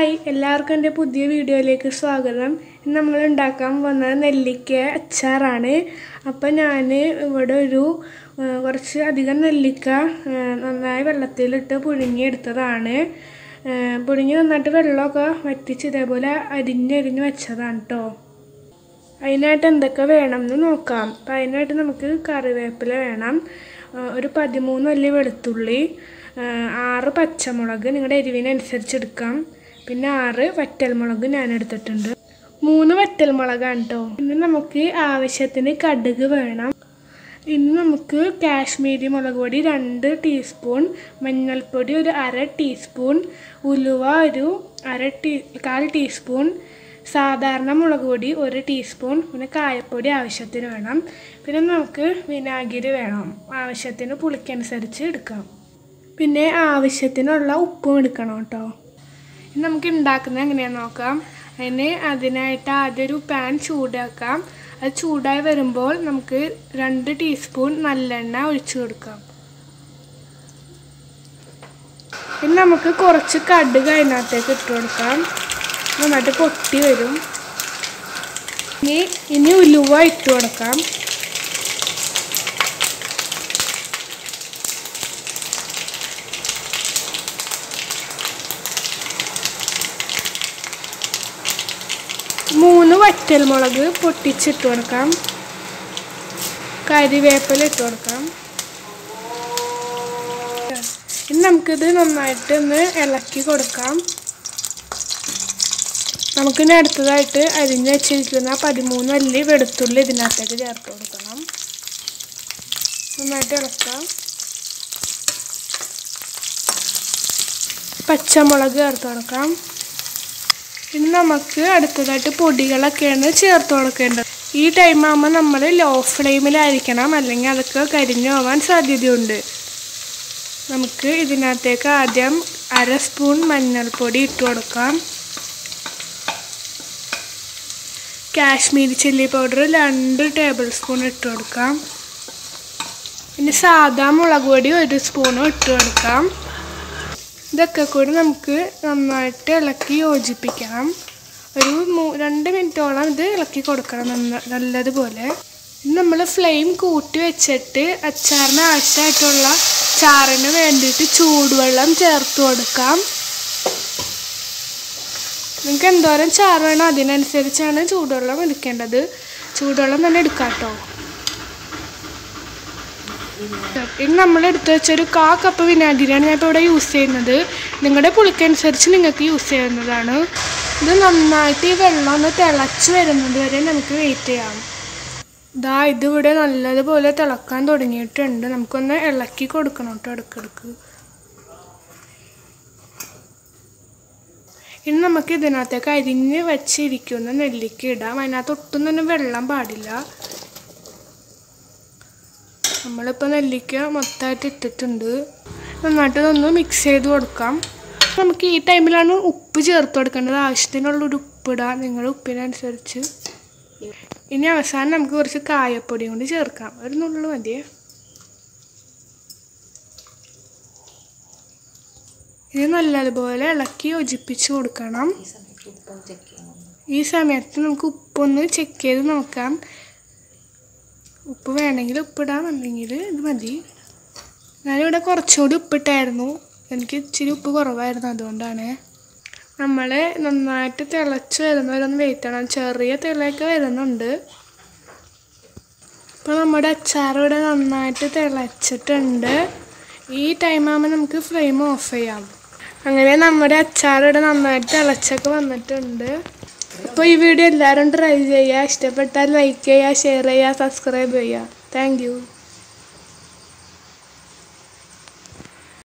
hi എല്ലാവർക്കും എൻ്റെ പുതിയ വീഡിയോയിലേക്ക് സ്വാഗതം ഇന്ന് നമ്മൾ ഉണ്ടാക്കാൻ പോകുന്നത് നെല്ലിക്ക അച്ചാറാണ് അപ്പം ഞാൻ ഇവിടെ ഒരു ആ, കുറച്ച് അധികം നെല്ലിക്ക ആ, നന്നായി വെള്ളത്തിലിട്ട് പുഴുങ്ങിയെടുത്തതാണ് ആ, പുഴുങ്ങി നന്നായിട്ട് വെള്ളമൊക്കെ വറ്റിച്ച് ഇതേപോലെ അരിഞ്ഞരിഞ്ഞ് വെച്ചതാണ് കേട്ടോ അതിനായിട്ട് എന്തൊക്കെ വേണമെന്ന് നോക്കാം അപ്പം അതിനായിട്ട് നമുക്ക് കറിവേപ്പില വേണം ആ, ഒരു പതിമൂന്ന് അല്ലി വെളുത്തുള്ളി ആ, ആറ് പച്ചമുളക് നിങ്ങളുടെ എരിവിനനുസരിച്ച് എടുക്കാം പിന്നെ ആറ് വറ്റൽമുളക് ഞാൻ എടുത്തിട്ടുണ്ട് മൂന്ന് വറ്റൽമുളകാണ് കേട്ടോ പിന്നെ നമുക്ക് ആവശ്യത്തിന് കടുക് വേണം ഇനി നമുക്ക് കാശ്മീരി മുളക് പൊടി രണ്ട് ടീസ്പൂൺ മഞ്ഞൾപ്പൊടി ഒരു അര ടീസ്പൂൺ ഉലുവ ഒരു അര ടീ കാൽ ടീസ്പൂൺ സാധാരണ മുളക് പൊടി ഒരു ടീസ്പൂൺ പിന്നെ കായപ്പൊടി ആവശ്യത്തിന് വേണം പിന്നെ നമുക്ക് വിനാഗിരി വേണം ആവശ്യത്തിന് പുളിക്കനുസരിച്ച് എടുക്കാം പിന്നെ ആവശ്യത്തിനുള്ള ഉപ്പും എടുക്കണം കേട്ടോ ഇനി നമുക്ക് ഉണ്ടാക്കുന്നത് എങ്ങനെയാണെന്ന് നോക്കാം അതിന് അതിനായിട്ട് ആദ്യം ഒരു പാൻ ചൂടാക്കാം അത് ചൂടായി വരുമ്പോൾ നമുക്ക് രണ്ട് ടീസ്പൂൺ നല്ലെണ്ണ ഒഴിച്ചു കൊടുക്കാം പിന്നെ നമുക്ക് കുറച്ച് കടുക് അതിനകത്തേക്ക് ഇട്ട് കൊടുക്കാം നന്നായിട്ട് പൊട്ടി വരും ഇനി ഇനി ഉലുവ ഇട്ട് കൊടുക്കാം മൂന്ന് വറ്റൽമുളക് പൊട്ടിച്ചിട്ട് കൊടുക്കാം കരിവേപ്പില ഇട്ട് കൊടുക്കാം ഇനി നമുക്കിത് നന്നായിട്ട് ഒന്ന് ഇളക്കി കൊടുക്കാം നമുക്കിനി അടുത്തതായിട്ട് അരിഞ്ഞ് വെച്ചിരിക്കുന്ന പതിമൂന്ന് അല്ലി വെളുത്തുള്ളി ഇതിനകത്തേക്ക് ചേർത്ത് കൊടുക്കണം നന്നായിട്ട് ഇളക്കാം പച്ചമുളക് ചേർത്ത് കൊടുക്കാം ഇനി നമുക്ക് അടുത്തതായിട്ട് പൊടികളൊക്കെയാണ് ചേർത്ത് കൊടുക്കേണ്ടത് ഈ ടൈം ആകുമ്പോൾ നമ്മൾ ലോ ഫ്ലെയിമിലായിരിക്കണം അല്ലെങ്കിൽ അതൊക്കെ കരിഞ്ഞു പോകാൻ സാധ്യതയുണ്ട് നമുക്ക് ഇതിനകത്തേക്ക് ആദ്യം അര സ്പൂൺ മഞ്ഞൾപ്പൊടി ഇട്ട് കൊടുക്കാം കാശ്മീരി ചില്ലി പൗഡർ രണ്ട് ടേബിൾ സ്പൂൺ ഇട്ട് കൊടുക്കാം പിന്നെ സാദാ മുളക് പൊടി ഒരു സ്പൂണും ഇട്ട് കൊടുക്കാം ഇതൊക്കെ കൂടി നമുക്ക് നന്നായിട്ട് ഇളക്കി യോജിപ്പിക്കണം ഒരു മൂ രണ്ട് മിനിറ്റോളം ഇത് ഇളക്കി കൊടുക്കണം നന്ന നല്ലതുപോലെ ഇനി നമ്മൾ ഫ്ലെയിം കൂട്ടി വെച്ചിട്ട് അച്ചാറിന് ആവശ്യമായിട്ടുള്ള ചാറിന് വേണ്ടിയിട്ട് ചൂടുവെള്ളം ചേർത്ത് കൊടുക്കാം നിങ്ങൾക്ക് എന്തോരം ചാറ് വേണോ അതിനനുസരിച്ചാണ് ചൂടുവെള്ളം എടുക്കേണ്ടത് ചൂടുവെള്ളം തന്നെ എടുക്കാം കേട്ടോ ഇനി നമ്മൾ എടുത്ത് വെച്ചൊരു കാ കപ്പ് വിനാഗിരിയാണ് ഞാൻ ഇപ്പോൾ ഇവിടെ യൂസ് ചെയ്യുന്നത് നിങ്ങളുടെ പുളിക്കനുസരിച്ച് നിങ്ങൾക്ക് യൂസ് ചെയ്യാവുന്നതാണ് ഇത് നന്നായിട്ട് ഈ വെള്ളം ഒന്ന് തിളച്ച് വരുന്നത് വരെ നമുക്ക് വെയിറ്റ് ചെയ്യാം ദാ ഇതിവിടെ നല്ലതുപോലെ തിളക്കാൻ തുടങ്ങിയിട്ടുണ്ട് നമുക്കൊന്ന് ഇളക്കി കൊടുക്കണം കേട്ടോ ഇടയ്ക്കിടയ്ക്ക് ഇനി നമുക്ക് ഇതിനകത്തേക്ക് അരിഞ്ഞ് വെച്ചിരിക്കുന്ന നെല്ലിക്ക ഇടാം അതിനകത്ത് ഒട്ടും തന്നെ വെള്ളം പാടില്ല നമ്മളിപ്പോൾ നെല്ലിക്ക മൊത്തമായിട്ട് ഇട്ടിട്ടുണ്ട് നന്നായിട്ട് ഒന്ന് മിക്സ് ചെയ്ത് കൊടുക്കാം നമുക്ക് ഈ ടൈമിലാണ് ഉപ്പ് ചേർത്ത് കൊടുക്കേണ്ടത് ആവശ്യത്തിനുള്ളൊരു ഉപ്പിടാം നിങ്ങളുടെ ഉപ്പിനനുസരിച്ച് ഇനി അവസാനം നമുക്ക് കുറച്ച് കായപ്പൊടിയും കൂടി ചേർക്കാം ഒരു നുള്ളു മതിയേ ഇത് നല്ലതുപോലെ ഇളക്കി യോജിപ്പിച്ച് കൊടുക്കണം ഈ സമയത്ത് നമുക്ക് ഉപ്പൊന്ന് ചെക്ക് ചെയ്ത് നോക്കാം ഉപ്പ് വേണമെങ്കിൽ ഉപ്പിടാം അല്ലെങ്കിൽ ഇത് മതി ഞാനിവിടെ കുറച്ചുകൂടി ഉപ്പിട്ടായിരുന്നു എനിക്ക് ഇച്ചിരി ഉപ്പ് കുറവായിരുന്നു അതുകൊണ്ടാണ് നമ്മൾ നന്നായിട്ട് തിളച്ച് വരുന്നവരൊന്ന് വെയിറ്റ് ചെയ്യണം ചെറിയ തിളയൊക്കെ വരുന്നുണ്ട് ഇപ്പോൾ നമ്മുടെ അച്ചാർ ഇവിടെ നന്നായിട്ട് തിളച്ചിട്ടുണ്ട് ഈ ടൈം ആകുമ്പോൾ നമുക്ക് ഫ്ലെയിം ഓഫ് ചെയ്യാം അങ്ങനെ നമ്മുടെ അച്ചാർ ഇവിടെ നന്നായിട്ട് തിളച്ചൊക്കെ വന്നിട്ടുണ്ട് അപ്പോൾ ഈ വീഡിയോ എല്ലാവരും ട്രൈ ചെയ്യുക ഇഷ്ടപ്പെട്ടാൽ ലൈക്ക് ചെയ്യുക ഷെയർ ചെയ്യുക സബ്സ്ക്രൈബ് ചെയ്യുക താങ്ക്